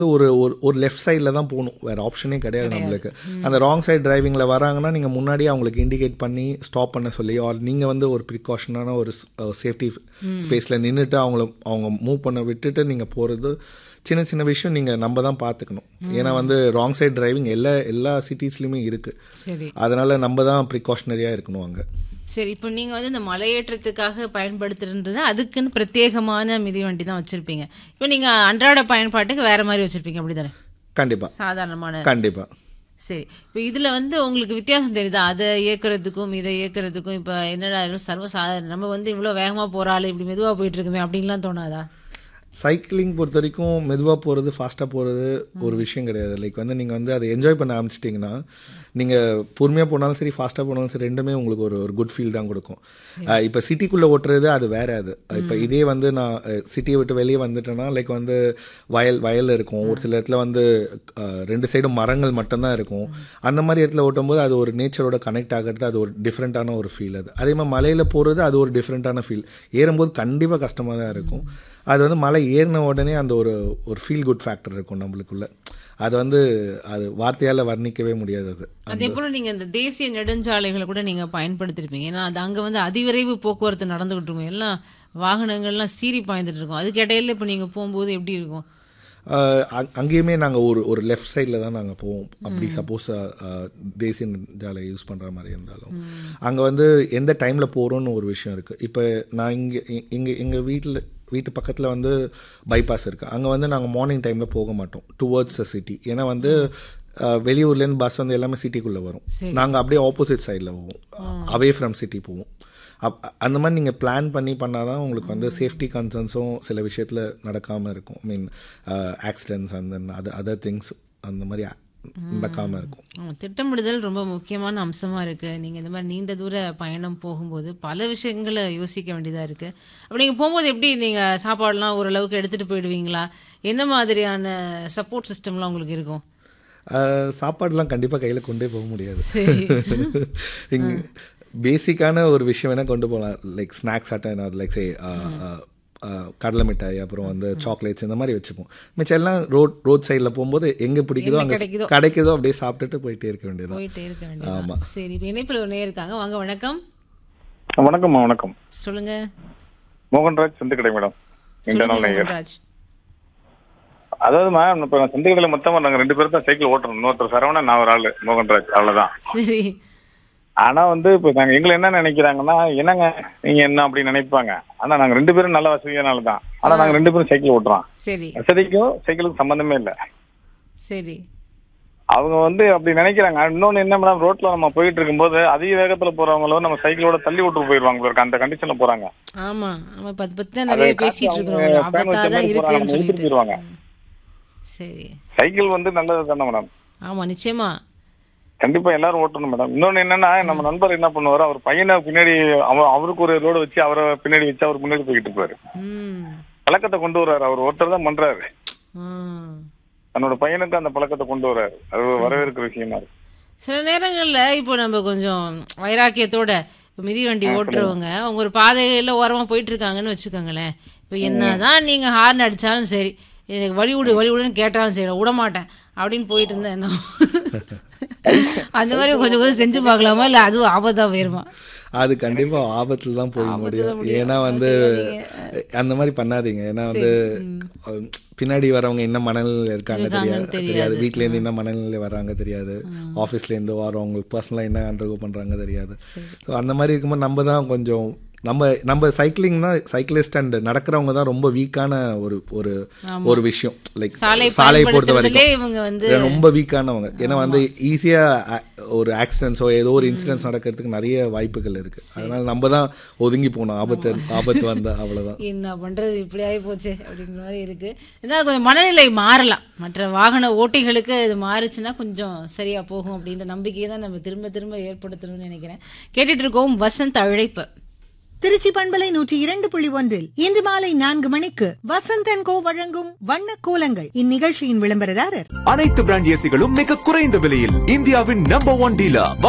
ஒரு ஒரு ஒரு லெஃப்ட் சைடில் தான் போகணும் வேறு ஆப்ஷனே கிடையாது நம்மளுக்கு அந்த ராங் சைடு டிரைவிங்கில் வராங்கன்னா நீங்கள் முன்னாடியே அவங்களுக்கு இண்டிகேட் பண்ணி ஸ்டாப் பண்ண சொல்லி ஆர் நீங்கள் வந்து ஒரு ப்ரிகாஷனான ஒரு சேஃப்டி ஸ்பேஸில் நின்றுட்டு அவங்கள அவங்க மூவ் பண்ண விட்டுட்டு நீங்கள் போகிறது சின்ன சின்ன விஷயம் நீங்கள் நம்ம தான் பார்த்துக்கணும் ஏன்னா வந்து ராங் சைடு டிரைவிங் எல்லா எல்லா சிட்டிஸ்லையுமே இருக்குது சரி அதனால் நம்ம தான் ப்ரிகாஷனரியாக இருக்கணும் அங்கே சரி இப்போ நீங்க வந்து இந்த மலையேற்றத்துக்காக பயன்படுத்துறது அதுக்குன்னு பிரத்யேகமான மிதிவண்டி தான் வச்சிருப்பீங்க இப்போ நீங்க அன்றாட பயன்பாட்டுக்கு வேற மாதிரி வச்சிருப்பீங்க அப்படிதானே கண்டிப்பாக சாதாரணமான கண்டிப்பாக சரி இப்போ இதுல வந்து உங்களுக்கு வித்தியாசம் தெரியுதா அதை இயக்குறதுக்கும் இதை இயக்குறதுக்கும் இப்போ என்னடா இது சர்வசாதாரண நம்ம வந்து இவ்வளோ வேகமா போறாள் இப்படி மெதுவா போயிட்டு இருக்குமே அப்படின்லாம் தோணாதா சைக்கிளிங் பொறுத்த வரைக்கும் மெதுவாக போகிறது ஃபாஸ்ட்டாக போகிறது ஒரு விஷயம் கிடையாது லைக் வந்து நீங்கள் வந்து அதை என்ஜாய் பண்ண ஆரம்பிச்சிட்டிங்கன்னா நீங்கள் பொறுமையாக போனாலும் சரி ஃபாஸ்ட்டாக போனாலும் சரி ரெண்டுமே உங்களுக்கு ஒரு ஒரு குட் ஃபீல் தான் கொடுக்கும் இப்போ சிட்டிக்குள்ளே ஓட்டுறது அது வேற அது இப்போ இதே வந்து நான் சிட்டியை விட்டு வெளியே வந்துட்டேன்னா லைக் வந்து வயல் வயல் இருக்கும் ஒரு சில இடத்துல வந்து அஹ், ரெண்டு சைடும் மரங்கள் மட்டும்தான் இருக்கும் அந்த மாதிரி இடத்துல ஓட்டும் போது அது ஒரு நேச்சரோட கனெக்ட் ஆகிறது அது ஒரு டிஃப்ரெண்ட்டான ஒரு ஃபீல் அது அதே மாதிரி மலையில் போகிறது அது ஒரு டிஃப்ரெண்ட்டான ஃபீல் ஏறும்போது கண்டிப்பாக கஷ்டமாக தான் இருக்கும் அது வந்து மலை ஏறின உடனே அந்த ஒரு ஒரு ஃபீல் குட் ஃபேக்டர் இருக்கும் நம்மளுக்குள்ள அது வந்து அது வார்த்தையால் வர்ணிக்கவே முடியாது அது அதே போல நீங்க இந்த தேசிய நெடுஞ்சாலைகளை கூட நீங்க பயன்படுத்திருப்பீங்க ஏன்னா அது அங்க வந்து அதிவிரைவு போக்குவரத்து நடந்துகிட்டு இருக்கும் எல்லாம் வாகனங்கள்லாம் சீறி பாய்ந்துட்டு இருக்கும் அதுக்கு இடையில இப்போ நீங்க போகும்போது எப்படி இருக்கும் ஆஹ் அங்- அங்கேயுமே நாங்கள் ஒரு ஒரு லெஃப்ட் சைடில் தான் நாங்கள் போவோம் அப்படி சப்போஸ் தேசிய ஜாலை யூஸ் பண்ணுற மாதிரி இருந்தாலும் அங்கே வந்து எந்த டைமில் போகிறோன்னு ஒரு விஷயம் இருக்குது இப்போ நான் இங்கே இங்கே எங்கள் வீட்டில் வீட்டு பக்கத்தில் வந்து பைபாஸ் இருக்குது அங்கே வந்து நாங்கள் மார்னிங் டைமில் போக மாட்டோம் டுவர்ட்ஸ் த சிட்டி ஏன்னா வந்து ஆஹ் வெளியூர்லேருந்து பஸ் வந்து எல்லாமே சிட்டிக்குள்ளே வரும் சரி. நாங்கள் அப்படியே ஆப்போசிட் சைடில் போவோம் அவே ஃப்ரம் சிட்டி போவோம் அப் அந்த மாதிரி நீங்கள் பிளான் பண்ணி பண்ணால் தான் உங்களுக்கு வந்து சேஃப்டி கன்சர்ன்ஸும் சில விஷயத்தில் நடக்காமல் இருக்கும் ஐ மீன் ஆக்சிடென்ட்ஸ் அந்த அது அதர் திங்ஸ் அந்த மாதிரி நடக்காமல் இருக்கும் ஆமா, திட்டமிடுதல் ரொம்ப முக்கியமான அம்சமா இருக்கு நீங்க இந்த மாதிரி நீண்ட தூர பயணம் போகும்போது பல விஷயங்களை யோசிக்க வேண்டியதா இருக்கு அப்படி நீங்க போகும்போது எப்படி நீங்க சாப்பாடுலாம் ஓரளவுக்கு எடுத்துட்டு போயிடுவீங்களா என்ன மாதிரியான சப்போர்ட் சிஸ்டம்லாம் உங்களுக்கு இருக்கும் ஆஹ் சாப்பாடுலாம் கண்டிப்பாக கையில் கொண்டே போக முடியாது சரி இங்கே பேசிக்கான ஒரு விஷயம் வேணால் கொண்டு போகலாம் லைக் ஸ்நாக்ஸ் ஆட்டம் லைக் சே கடலை மிட்டாய் அப்புறம் வந்து சாக்லேட்ஸ் இந்த மாதிரி வச்சுப்போம் மிச்சம் எல்லாம் ரோட் ரோட் சைடில் போகும்போது எங்கே பிடிக்குதோ என்ன அங்கே கிடைக்குதோ. கிடைக்குதோ அப்படியே சாப்பிட்டுட்டு போயிட்டே இருக்க வேண்டியது போயிட்டே இருக்க வேண்டியது சரி இப்போ இணைப்பில் ஒன்னே இருக்காங்க வாங்க வணக்கம் வணக்கம்மா வணக்கம் சொல்லுங்க மோகன்ராஜ் செந்துக்கடை மேடம் சொல்லுங்க இன்டர்னல் நேயர் மோகன்ராஜ் அதாவது மேம் இப்போ நான் செந்துக்கடையில மொத்தமா நாங்க ரெண்டு பேரும் தான் சைக்கிள் ஓட்டுறோம் இன்னொருத்தர் சரவணன் நான் ஒரு ஆளு மோகன்ராஜ் அவ்வளவுதான் சரி ஆனா வந்து இப்போ நாங்க எங்களை என்ன நினைக்கிறாங்கன்னா என்னங்க நீங்க என்ன அப்படி நினைப்பாங்க ஆனா நாங்க ரெண்டு பேரும் நல்ல வசதியானால தான் ஆனா நாங்க ரெண்டு பேரும் சைக்கிள் ஓட்டுறோம் சரி வசதிக்கும் சைக்கிளுக்கும் சம்பந்தமே இல்ல சரி அவங்க வந்து அப்படி நினைக்கிறாங்க இன்னொன்னு என்ன மேடம் ரோட்ல நம்ம போயிட்டு இருக்கும்போது அதிக வேகத்துல போறவங்களும் நம்ம சைக்கிளோட தள்ளி விட்டு போயிருவாங்க இருக்கு அந்த கண்டிஷன்ல போறாங்க ஆமா நம்ம பத்து பத்து தான் நிறைய பேசிட்டு இருக்கிறோம் ஒரு ஆபத்தா தான் இருக்குன்னு சொல்லிட்டு போயிருவாங்க சரி சைக்கிள் வந்து நல்லது தானே மேடம் ஆமா நிச்சயமா கண்டிப்பா எல்லாரும் ஓட்டணும் மேடம் இன்னொன்னு என்னன்னா நம்ம நண்பர் என்ன பண்ணுவாரு அவர் பையனை பின்னாடி அவ அவருக்கு ஒரு ரோடு வச்சு அவரை பின்னாடி வச்சு அவர் முன்னாடி போய்கிட்டு இருப்பாரு ம் பழக்கத்தை கொண்டு வர்றாரு அவர் ஒருத்தர் தான் பண்றாரு ஆ. தன்னோட பையனுக்கு அந்த பழக்கத்தை கொண்டு வர்றாரு அது ஒரு வரவேற்கிற விஷயமா இருக்கு சில நேரங்கள்ல இப்போ நம்ம கொஞ்சம் வைராக்கியத்தோட இப்போ மிதிவண்டி ஓட்டுறவங்க அவங்க ஒரு பாதையில ஓரமா போயிட்டு இருக்காங்கன்னு வச்சுக்கோங்களேன் இப்போ என்னதான் நீங்க ஹார்ன் அடிச்சாலும் சரி எனக்கு வழி விடு வழி விடுன்னு கேட்டாலும் சரி விட மாட்டேன் அப்படின்னு போயிட்டு இருந்தா என்ன அந்த மாதிரி கொஞ்சம் கொஞ்சம் செஞ்சு பார்க்கலாமா இல்ல அதுவும் ஆபத்தா போயிருமா அது கண்டிப்பா ஆபத்துல தான் போய் முடியும் ஏன்னா வந்து அந்த மாதிரி பண்ணாதீங்க ஏன்னா வந்து அஹ், பின்னாடி வரவங்க என்ன மனநிலையில் இருக்காங்க தெரியாது தெரியாது வீட்ல இருந்து என்ன மனநிலையில் வர்றாங்க தெரியாது ஆஃபீஸ்ல இருந்து வரவங்க பர்சனலாக என்ன அண்டர்கோ பண்றாங்க தெரியாது ஸோ அந்த மாதிரி இருக்கும்போது நம்ம தான் கொஞ்சம் நம்ம நம்ம சைக்கிளிங்னா சைக்கிளிஸ்ட் அண்ட் நடக்கிறவங்க தான் ரொம்ப வீக்கான ஒரு ஒரு ஒரு விஷயம் லைக் சாலை சாலை பொறுத்த பயன்படுத்துறதுலே வரைக்கும் இவங்க வந்து ரொம்ப வீக்கானவங்க ஏன்னா வந்து ஈஸியா ஒரு ஆக்சிடென்ட்ஸோ ஏதோ ஒரு இன்சிடென்ட்ஸ் நடக்கிறதுக்கு நிறைய வாய்ப்புகள் இருக்கு அதனால நம்ம தான் ஒதுங்கி போனோம் ஆபத்து ஆபத்து வந்தா அவ்வளவுதான் என்ன பண்றது இப்படி ஆகி போச்சு அப்படிங்கிற மாதிரி இருக்கு இருந்தாலும் கொஞ்சம் மனநிலை மாறலாம் மற்ற வாகன ஓட்டிகளுக்கு இது மாறுச்சுன்னா கொஞ்சம் சரியா போகும் அப்படின்ற நம்பிக்கையை தான் நம்ம திரும்ப திரும்ப ஏற்படுத்தணும்னு நினைக்கிறேன் கேட்டுட்டு இருக்கோம் வசந்த் அழைப்பு திருச்சி பண்பலை நூற்றி இரண்டு புள்ளி ஒன்றில் இன்று மாலை நான்கு மணிக்கு வசந்தன் கோ வழங்கும் வண்ண கோலங்கள் இந்நிகழ்ச்சியின் விளம்பரதாரர் அனைத்து பிராண்ட் ஏசிகளும் மிக குறைந்த விலையில் இந்தியாவின் நம்பர் ஒன் டீலர்